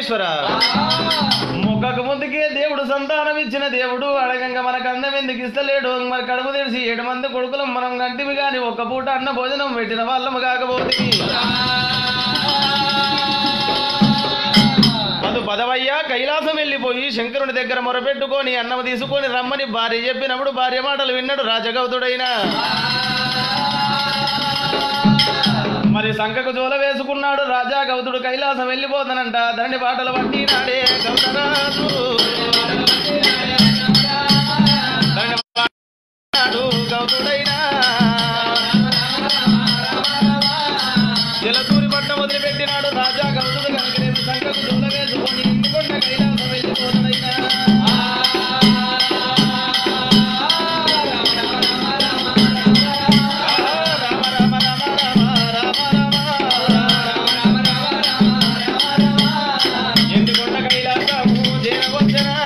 పరమేశ్వర మొక్కకు ముందుకే దేవుడు సంతానం ఇచ్చిన దేవుడు అడగంగా మనకు అందం ఎందుకు ఇస్తలేడు మరి కడుపు తెరిచి ఏడు మంది కొడుకులం మనం కంటివి గాని ఒక్క పూట అన్న భోజనం పెట్టిన వాళ్ళము కాకపోతే పదు పదవయ్యా కైలాసం వెళ్ళిపోయి శంకరుని దగ్గర మొరపెట్టుకొని అన్నం తీసుకొని రమ్మని భార్య చెప్పినప్పుడు భార్య మాటలు విన్నాడు రాజగౌతుడైనా మరి సంకకు జోల వేసుకున్నాడు రాజా గౌతుడు కైలాసం వెళ్ళిపోతానంట ధరణి పాటలు పట్టినాడే గౌతరాజు ధరణి పాటలు గౌతుడైనా జలతూరి పట్ట వదిలిపెట్టినాడు రాజా గౌతుడు కనుక నేను సంకకు జోల వేసుకొని ఇంకొండ కైలాసం వెళ్ళిపోతానైనా ఎందుకొండ కైలాసము చేరవచ్చనా?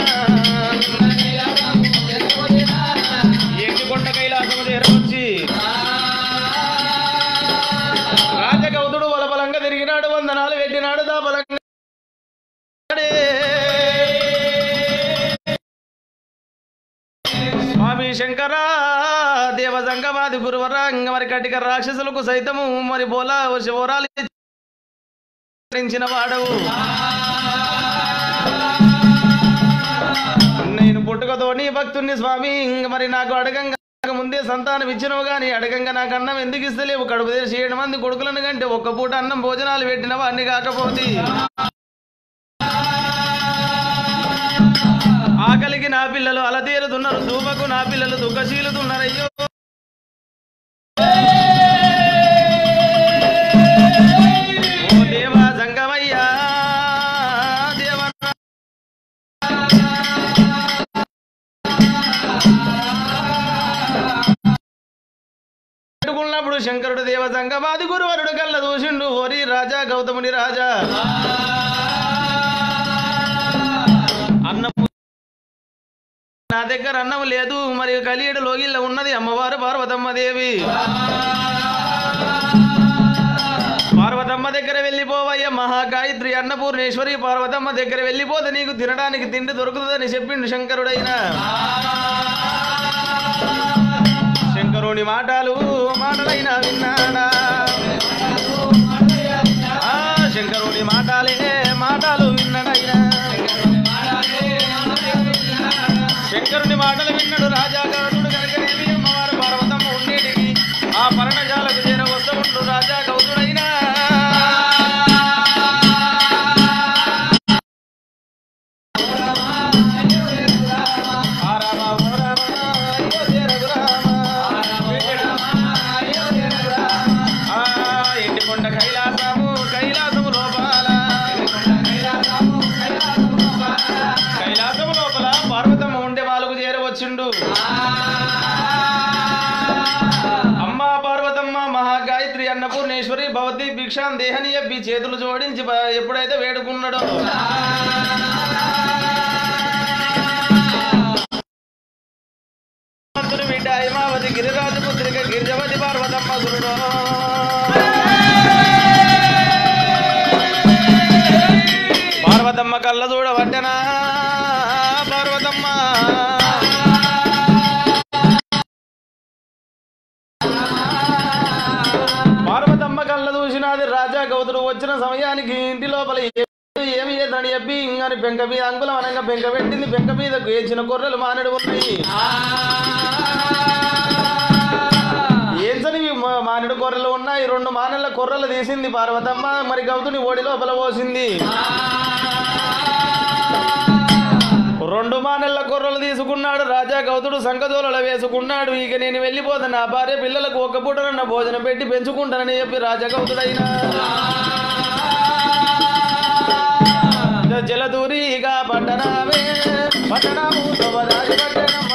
ఎందుకొండ కైలాసము చేరవచ్చి రాజగౌతుడు బలబలంగా తిరిగినాడు వందనాలు పెట్టినాడు దాబలంగా స్వామి శంకర దేవ సంగమాది గురువరంగ మరి కటిక రాక్షసులకు సైతము మరి బోలా శివరాలు వాడవు నేను పుట్టుకతో నీ భక్తుణ్ణి స్వామి ఇంక మరి నాకు అడగంగా ముందే సంతానం ఇచ్చినవు గాని అడగంగా నాకు అన్నం ఎందుకు ఇస్తలేవు కడుపు తెరిచి ఏడు మంది కొడుకులను కంటే ఒక్క పూట అన్నం భోజనాలు పెట్టినవా అన్ని కాకపోతే ఆకలికి నా పిల్లలు అలతీరుతున్నారు దూపకు నా పిల్లలు దుఃఖశీలుతున్నారయ్యో ఓ దేవా సంగమయ్యా దేవా పెట్టుకున్నప్పుడు శంకరుడు దేవ సంగమాది గురువరుడు కళ్ళ దూషిండు ఓరి రాజా గౌతముని రాజా అన్నం నా దగ్గర అన్నం లేదు మరి కలియుడు లోగిళ్ళ ఉన్నది అమ్మవారు పార్వతమ్మ దేవి పార్వతమ్మ దగ్గర వెళ్ళిపోవయ్య మహాగాయత్రి అన్నపూర్ణేశ్వరి పార్వతమ్మ దగ్గర వెళ్ళిపోతే నీకు తినడానికి తిండి దొరుకుతుందని చెప్పిండు శంకరుడైనా శంకరుని మాటలు మాటలైనా విన్నాడా ఆ, శంకరుని మాటలే మాటలు విన్నాడైనా శంకరుని మాటలు విన్నాడు రాజాగౌతుడు కనుకనేమి అమ్మవారు పార్వతమ్మ ఉండేటికి ఆ పర్ణజాలకు చేర వస్తూ రాజా గౌతుడైనా ఆ రామ ఓ రామ, అయ్యో చేర గురామ. ఆ ఎండికొండ కైలాసము కైలాసము లోపాల కైలాసము లోపల పార్వతమ్మ ఉండే వాళ్ళకు చేరవచ్చుండు అమ్మ పార్వతమ్మ మహాగాయత్రి అన్నపూర్ణేశ్వరి భవతి భిక్షాం దేహని చెప్పి చేతులు జోడించి బ- ఎప్పుడైతే వేడుకున్నాడో మంత్రుని బిడ్డ హైమావతి గిరిరాజు పుత్రిక గిరిజవతి పార్వతమ్మ గురుడు పార్వతమ్మ కళ్ళ చూడబట్టనా పార్వతమ్మ పార్వతమ్మ కళ్ళ చూసినది రాజా గౌతుడు వచ్చిన సమయానికి ఇంటి లోపల ఏ- ఏమి చేద్దని చెప్పి ఇంకని పెంక మీద అంకులం అనగా పెంక పెట్టింది పెంక మీద ఏచిన కొర్రలు మానడు ఉన్నాయి ఏంచని మానడు కొర్రలు ఉన్నాయి రెండు మానెల కొర్రలు తీసింది పార్వతమ్మ మరి గౌతుని ఓడి లోపల పోసింది రెండు మానెల్ల కొర్రలు తీసుకున్నాడు రాజా గౌతుడు సంకజోలలో వేసుకున్నాడు ఇక నేను వెళ్ళిపోతాను నా భార్య పిల్లలకు ఒక్క పూటనన్న భోజనం పెట్టి పెంచుకుంటానని చెప్పి రాజా గౌతుడైనా జలదూరిగా పట్టణమే పట్టణము శోభరాజు పట్టణమ్మ.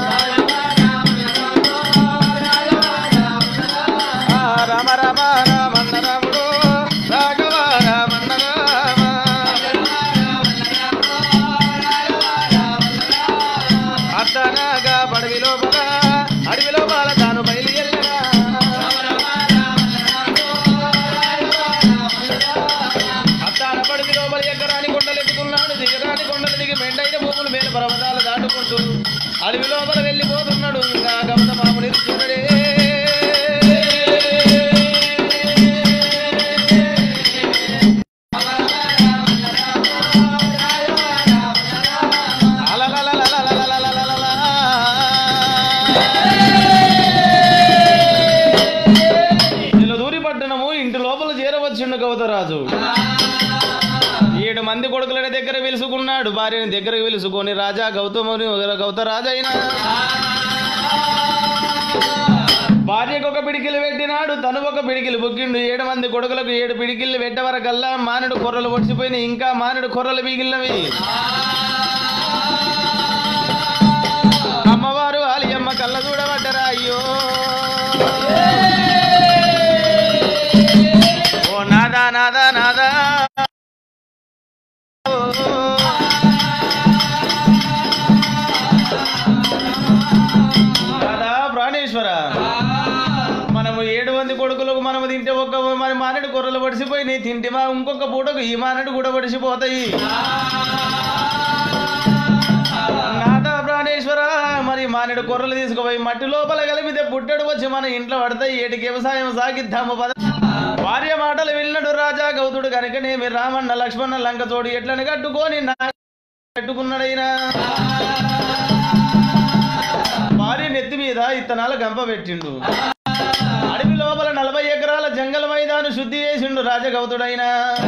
ఆ రామ రామ రామన్న రాముడు రాఘవ రామన్న రామ అత్తనగా పడవి లోపల అడవి లోపల తాను బయలుదేరగా అత్తాన పడవి లోపల లోపల ఎక్కరాని కొండలు ఎక్కుతున్నాడు దిగరాని కొండలు దిగి మెండైన భూములు మేలు పర్వతాలు దాటుకుంటూ అడవి లోపల వెళ్ళిపోతున్నాడు ఇంకా గమత మామూలు చూడడే దూరి పట్టణము ఇంటి లోపల చేరవచ్చుండు గౌతరాజు ఏడు మంది కొడుకులని దగ్గర పిలుచుకున్నాడు భార్యని దగ్గరకు పిలుచుకొని రాజా గౌతముని గౌతరాజైన భార్యకు ఒక పిడికిలు పెట్టినాడు తను ఒక పిడికిలు బుక్కిండు ఏడు మంది కొడుకులకు ఏడు పిడికిళ్ళు పెట్టవరకల్లా మానుడు కొర్రలు పొడిచిపోయినాయి ఇంకా మానుడు కొర్రలు మిగిలినవి అమ్మవారు ఆలియమ్మ కళ్ళ చూడబడ్డరా అయ్యో ఓ నాదా నాదా నాదా నాదా ప్రాణేశ్వర మనము ఏడు మంది కొడుకులకు మనము తింటే ఒక్క మరి మానడు కూరలు పడిసిపోయినాయి తింటే మా ఇంకొక పూటకు ఈ మానడు కూడా పడిసిపోతాయి నాదా ప్రాణేశ్వర మరి మానడు కొర్రలు తీసుకుపోయి మట్టి లోపల కలిపితే పుట్టడు వచ్చి మన ఇంట్లో పడతాయి ఏటికి వ్యవసాయం సాగిద్దాము పద భార్య మాటలు విన్నడు రాజా గౌతుడు కనుకనేమి రామన్న లక్ష్మణ లంక చోడు ఎట్లని కట్టుకొని నా కట్టుకున్నాడైనా భార్య నెత్తి మీద ఇత్తనాల గంప పెట్టిండు అడవి లోపల నలభై ఎకరాల జంగల మైదాను శుద్ధి చేసిండు రాజగౌతుడైనా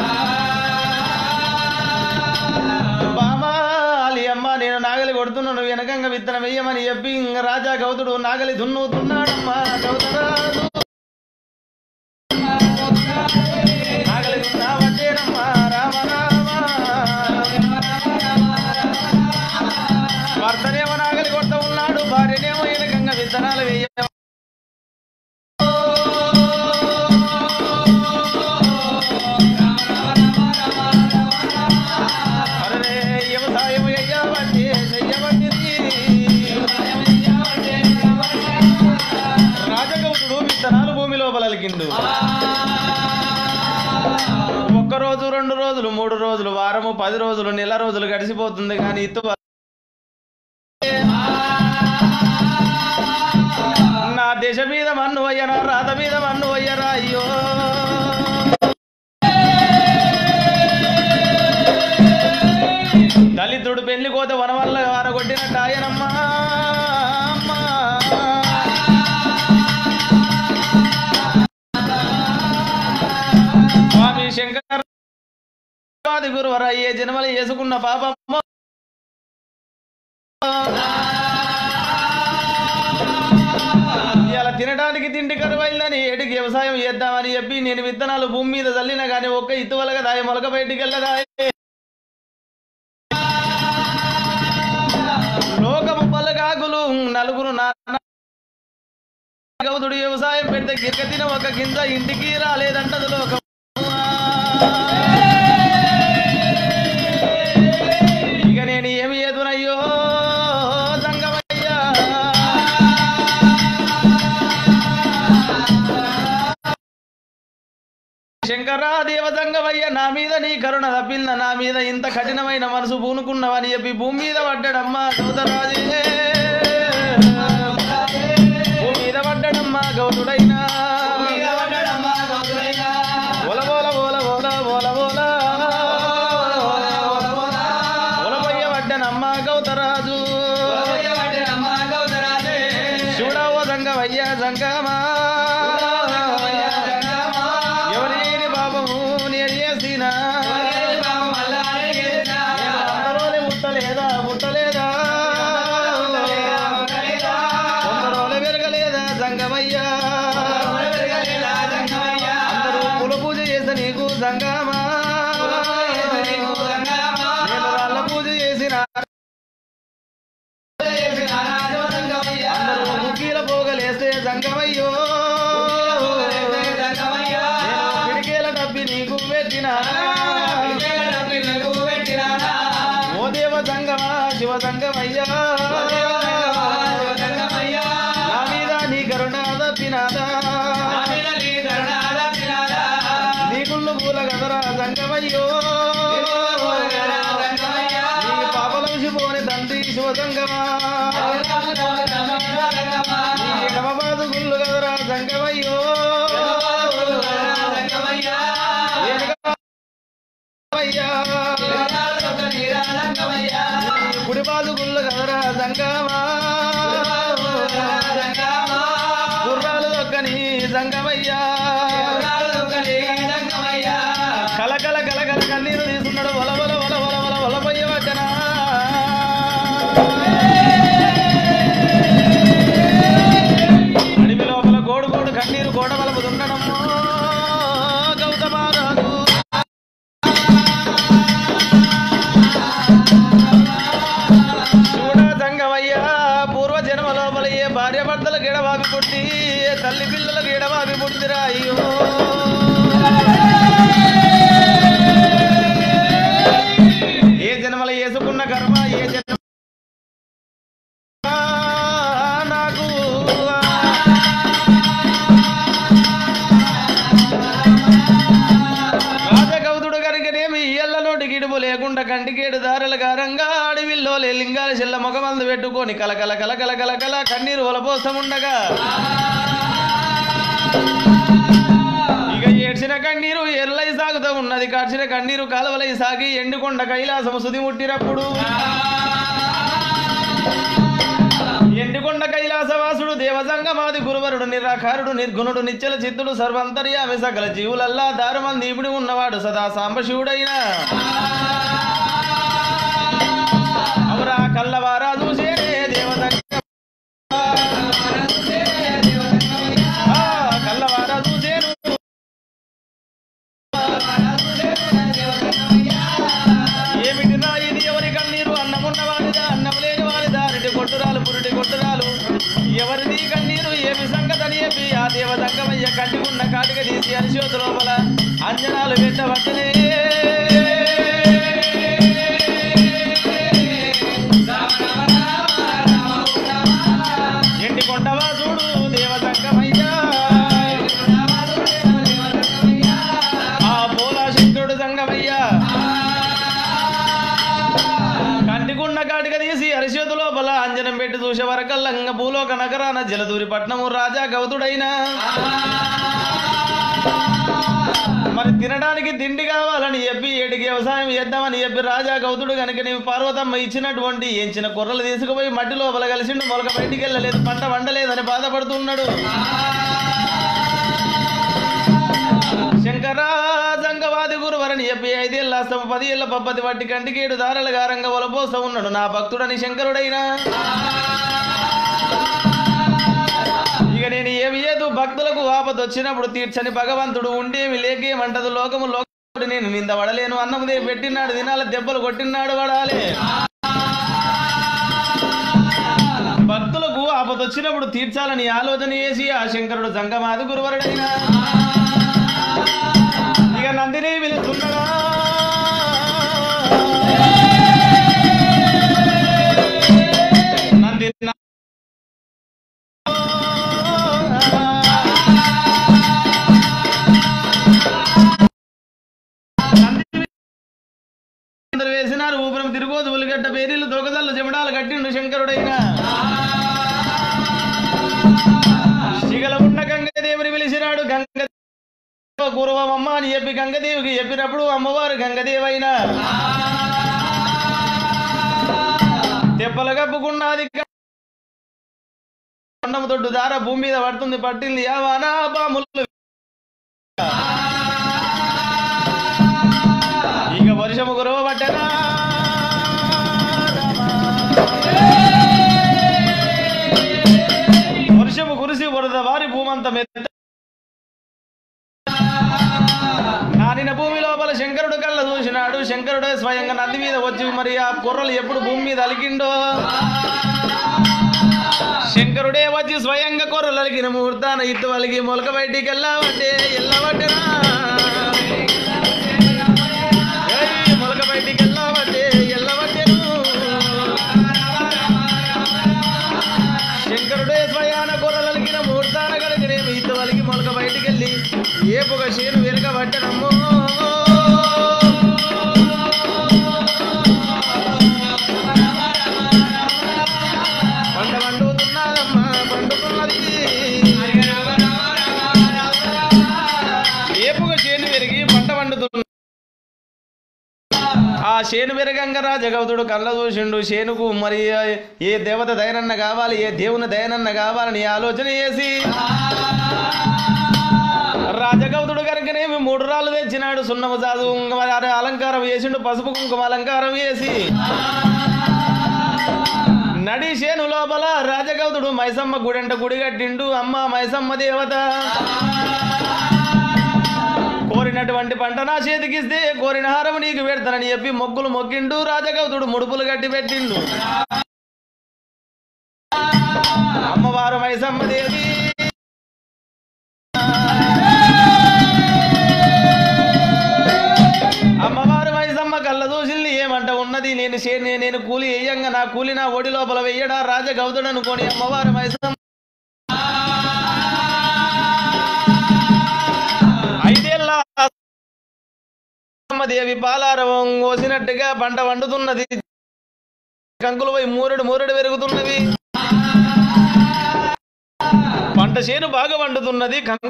బామా అలి అమ్మ నేను నాగలి కొడుతున్నాను వెనకంగా విత్తనం వెయ్యమని చెప్పి ఇంక రాజా గౌతుడు నాగలి దున్నుతున్నాడమ్మా గౌతరాజు నాగలి దున్నావట్టేనమ్మా రామ రామ భర్తనేమో నాగలి కొడతా ఉన్నాడు భార్యనేమో వెనకంగా విత్తనాలు వెయ్య అరే వ్యవసాయం చెయ్యబట్టి చెయ్యబట్టిది రాజగౌతుడు విత్తనాలు భూమి లోపల అలికిండు ఒక్క రోజు రెండు రోజులు మూడు రోజులు వారము పది రోజులు నెల రోజులు గడిచిపోతుంది కానీ ఇత్తు నా దేశ మీద మన్ను అయ్యరా రాత మీద మన్ను అయ్యరా అయ్యో దళితుడు పెళ్లి కోత వన వల్ల వారగొట్టినట్టు ఆయనమ్మా అమ్మా. స్వామి శంకర్ ఆది గురువర ఏ జన్మలు వేసుకున్న పాపమ్మ ఇలా తినడానికి తిండి కరువైందని ఏటికి వ్యవసాయం చేద్దామని చెప్పి నేను విత్తనాలు భూమి మీద చల్లినా కానీ ఒక్క ఇత్తు వలగ దాయ మొలక బయటికి వెళ్ళదాయ లోకము పల్లగాకులు నలుగురు నాన్న గౌతుడు వ్యవసాయం పెడితే గిరక తిన ఒక గింజ ఇంటికి రాలేదంటది లోకం ఇక నేను ఏమి ఎదురయ్యో సంగమయ్యా శంకరా దేవదంగమయ్య నా మీద నీ కరుణ తప్పింద నా మీద ఇంత కఠినమైన మనసు పూనుకున్నవని చెప్పి భూమి మీద పడ్డాడమ్మా గౌతరాజే భూమి మీద పడ్డాడమ్మా గౌతుడైనా ఓల ఓల ఓల ఓల ఓల ఓల ఓలబోయ్య పడ్డానమ్మా గౌతరాజు శివుడవో సంగమయ్య సంగమా ఎవరి లేని పాపము నేను చేసిన అందరోలే ముట్టలేదా ముట్టలేదా కొందరోలే పెరగలేదా సంగమయ్యా అందరూ కుల పూజ చేసే నీకు సంగమా నేను రాళ్ళ పూజ చేసిన అందరూ ముక్కీల పోగలేస్తే సంగమయ్యో నేను పిడికేల డబ్బి నీకు పెట్టిన ఓ దేవ సంగమా శివ సంగమయ్యా నా మీద నీ కరుణ తప్పినాదా నీ గుళ్ళు పూల గదరా సంగమయ్యో సంగమా ఈ ఎడమబాదు గుళ్ళు కదరా సంగమయ్యో అయ్యా గుడిబాదు గుళ్ళు కదరా సంగమా గుర్రాలు దొక్కని సంగమయ్యా కలకల కలకల కన్నీరు తీసుకున్నాడు వల వల వల వల వల వల పోయే వద్దనా అడవి లోపల గోడు గోడు కన్నీరు గోడ వలపు దున్నడమ్మో గౌతమారాజు చూడ సంగమయ్యా పూర్వ జన్మ లోపల ఏ భార్య భర్తల గిడబాబి పుట్టి ఏ తల్లి పిల్లల గిడబాబి పుట్టిరా అయ్యో ఏ జన్మల వేసుకున్న కర్మ ఏ జన్మ నాకు రాజగౌతుడు కనుకనేమి ఇయ్యల్ల నోటి గిడుపు లేకుండా కంటికేడు దారుల గారంగా అడవిల్లో లింగాల చెల్ల మొగమందు పెట్టుకొని కలకల కలకల కలకల కన్నీరు ఒలపోసముండగా ఇక ఏడ్చిన కన్నీరు ఎర్లై సాగుతూ ఉన్నది కాడ్చిన కన్నీరు కాలువలై సాగి ఎండుకొండ కైలాసము సుది ముట్టినప్పుడు ఎండుకొండ కైలాసవాసుడు దేవసంగమాది గురువరుడు నిరాకారుడు నిర్గుణుడు నిచ్చల చిత్తుడు సర్వంతర్యామి సకల జీవులల్లా దారుమం దీపుడి ఉన్నవాడు సదా సాంబశివుడైన అవురా కల్లవారా చూసే దేవసంగ ఆ, కల్లవారా చూసేను ఏమిటి రా ఇది ఎవరి కన్నీరు అన్నమున్న వారిదా అన్నం లేని వారిదా అరటి కొట్టురాలు పురుటి కొట్టురాలు ఎవరిది కన్నీరు ఏమి సంగతని చెప్పి ఆ దేవ సంగమయ్య కంటి ఉన్న కాటిక తీసి అరిశోతు లోపల అంజనాలు పెట్టవచ్చనే ఎండి కొండవా చూడు దేవ సంగమయ్య ఆ పోలా శంకరుడు సంగమయ్య కంటికున్న కాటిక తీసి అరిచేతు లోపల అంజనం పెట్టి చూసే వరకల్లంగ భూలోక నగరాన జలదూరి పట్నము రాజా గౌతుడైన మరి తినడానికి తిండి కావాలని చెప్పి ఏటికి వ్యవసాయం చేద్దామని చెప్పి రాజా గౌతుడు కనుక నీవు పార్వతమ్మ ఇచ్చినటువంటి ఎంచిన కుర్రలు తీసుకుపోయి మట్టి లోపల కలిసిండు మొలక బయటికి వెళ్ళలేదు పంట వండలేదని బాధపడుతున్నాడు శంకరా సంగవాది గురువరని చెప్పి ఐదేళ్ళ అస్తమ పది ఏళ్ళ పబ్బతి పట్టి కంటికేడు దారల గారంగా ఒలపోస ఉన్నాడు నా భక్తుడని శంకరుడైనా ఇక నేను ఏమి ఏదు భక్తులకు ఆపద వచ్చినప్పుడు తీర్చని భగవంతుడు ఉండేమి లేకేమంటదు లోకము లోకముడు నేను నింద పడలేను అన్నముదే పెట్టినాడు దినాల దెబ్బలు కొట్టినాడు పడాలి భక్తులకు ఆపద వచ్చినప్పుడు తీర్చాలని ఆలోచన చేసి ఆ శంకరుడు సంగమాది గురువరుడైనా ఇక నందిని పిలుస్తున్నాడా నంది అందరు వేసినారు ఊపిరం తిరుగోదు ఉలిగడ్డ పేరీలు దొగదళ్ళు చెమడాలు కట్టిండు శంకరుడైనా శిగల ఉన్న గంగదేవుని పిలిచినాడు గంగ పూర్వమమ్మ అని చెప్పి గంగదేవికి చెప్పినప్పుడు అమ్మవారు గంగదేవైనా తెప్పల కప్పుకున్నది కొండము తొడ్డు దార భూమి మీద పడుతుంది పట్టింది యావానా పాములు ఇక వర్షము కురవ పట్టనా వర్షము కురిసి వరద వారి భూమంత మెత్త నానిన భూమి లోపల శంకరుడు కళ్ళ చూసినాడు శంకరుడే స్వయంగా నది మీద వచ్చి మరి ఆ కుర్రలు ఎప్పుడు భూమి మీద అలిగిండో శంకరుడే వచ్చి స్వయంగా కుర్రలు అలిగిన ముహూర్తాన ఇత్తు అలిగి మొలక బయటికి వెళ్ళావంటే వెళ్ళవట్టనా ఏయ్, మొలక బయటికి వెళ్ళావంటే వెళ్ళవట్టెను శంకరుడే స్వయాన కూరలలిగిన మూర్తాన కలిగినేమి ఇద్దు వలికి మొలక బయటికి వెళ్ళి ఏ పొగ చేను వెనుక పట్టనమ్మో శేను పెరగంగ రాజగౌతుడు కళ్ళ చూసిండు శేనుకు మరి ఏ దేవత దయనన్న కావాలి ఏ దేవుని దయనన్న కావాలని ఆలోచన చేసి రాజగౌతుడు కనుకనేమి మూడు రాళ్ళు తెచ్చినాడు సున్నము సాధు మరి అరే అలంకారం వేసిండు పసుపు కుంకుమ అలంకారం వేసి నడి శేను లోపల రాజగౌతుడు మైసమ్మ గుడంట గుడి కట్టిండు అమ్మ మైసమ్మ దేవత కోరినటువంటి పంట నా చేతికిస్తే కోరిన హారం నీకు పెడతానని చెప్పి మొగ్గులు మొగ్గిండు రాజగౌతుడు ముడుపులు కట్టి పెట్టిండు అమ్మవారు మైసమ్మ దేవి అమ్మవారు మైసమ్మ కళ్ళ దూసిల్ని ఏమంట ఉన్నది నేను చే- నేను కూలి వేయంగా నా కూలి నా ఒడి లోపల వెయ్యడా రాజగౌతుడు అనుకోని అమ్మవారు మైసమ్మ ఐదేళ్ళ దేవి పాలారవం కోసినట్టుగా పంట వండుతున్నది కంకులు పోయి మూరెడు మూరెడు పెరుగుతున్నవి పంట చేను బాగా వండుతున్నది కంకు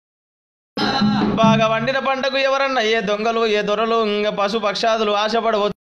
బాగా వండిన పంటకు ఎవరన్నా ఏ దొంగలు ఏ దొరలు ఇంకా పశు పక్షాదులు ఆశపడవచ్చు